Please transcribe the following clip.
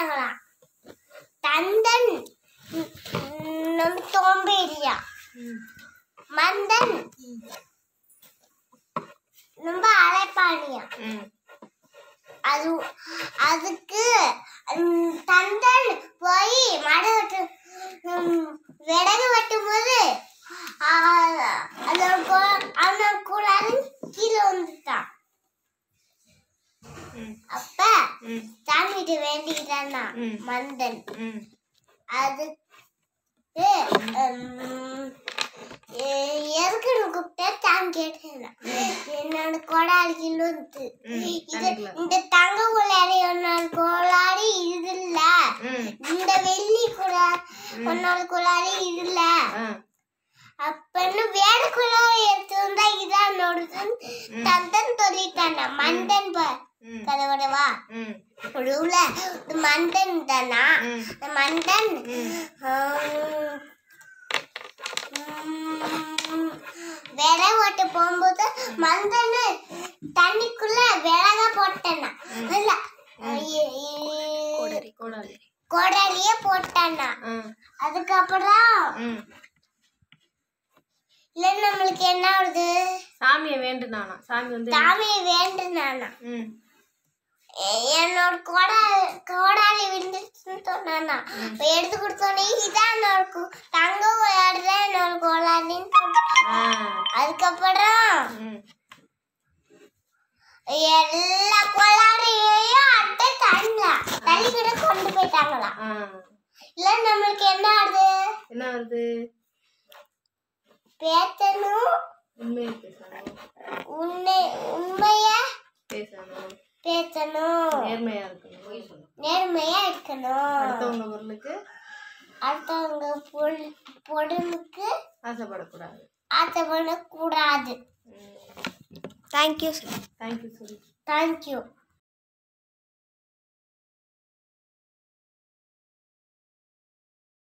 கேட்டாங்களாம் தந்தன் ம், ம், சோம்பேறியா ம் மந்தன் ரொம்ப அலைப்பானியா ம் அது அதுக்கு ம், தந்தன் போய் மட வெட்டு ம், விறகு வெட்டும் போது அதோட கோ- அவனோட கூடாது கீழே வந்துட்டான் ம் அப்ப ம் சாமிகிட்ட வேண்டிக்கிட்டானா ம். மந்தன் ம் அதுக்கு ம், எ- எதுக்குன்னு கூப்பிட்டா சாமி கேட்டேன் என்னோட கோடாலி கிலோ இருக்கு ம், இது தண்ணிக்குள்ள. இந்த தங்க கோளாடி உன்னோட கோளாடி இது இல்ல ம் இந்த வெள்ளி குழா உன்னோட கோளாடி இது இல்ல ஆ அப்பன்னு வேற குழாடி எடுத்து வந்தா இதான் என்னோடதுன்னு தந்தன் சொல்லிட்டானா மந்தன் பா ம் கதவோட வா ம் ரூல இது மந்தன் தானா ம். இந்த மந்தன் ம் ஆம், ம், விறகு ஓட்ட போகும்போது மந்தன் தண்ணிக்குள்ள விறக போட்டேனா இல்ல இ- இ- கோடாலி கோடாலியே போட்டானா ஆ அதுக்கப்புறம் ம் இல்ல நம்மளுக்கு என்ன ஆகுது சாமியை வேண்டுனானா சாமி வந்து சாமியை வேண்டுனானா ம் எ- என்னோட கோடா கோடாலி விழுந்துருச்சுன்னு சொன்னானா இப்ப எடுத்து கொடுத்தோன்னே இதான் என்னோட கு- தங்க விளையாடுதான் என்னோட கோடாலின்னு சொன்னான். ஆ அதுக்கப்புறம் ம் எல்லா கோளாறையும் அட்டை தள்ள தள்ளிக்கிட்ட கொண்டு போயிட்டாங்களாம் ஆ இல்ல நம்மளுக்கு என்ன ஆகுது என்ன வருது பேசணும் உண்மையை பேசணும் உண்மை உண்மைய பேசணும் பேசணும் நேர்மையா இருக்கணும் நேர்மையா இருக்கணும் அடுத்தவங்க பொருளுக்கு அடுத்தவங்க பொருள் பொருளுக்கு ஆசைப்படக்கூடாது ஆசைப்படக்கூடாது ம் தேங்க்யூ சார் தேங்க்யூ சொல்லி தேங்க்யூ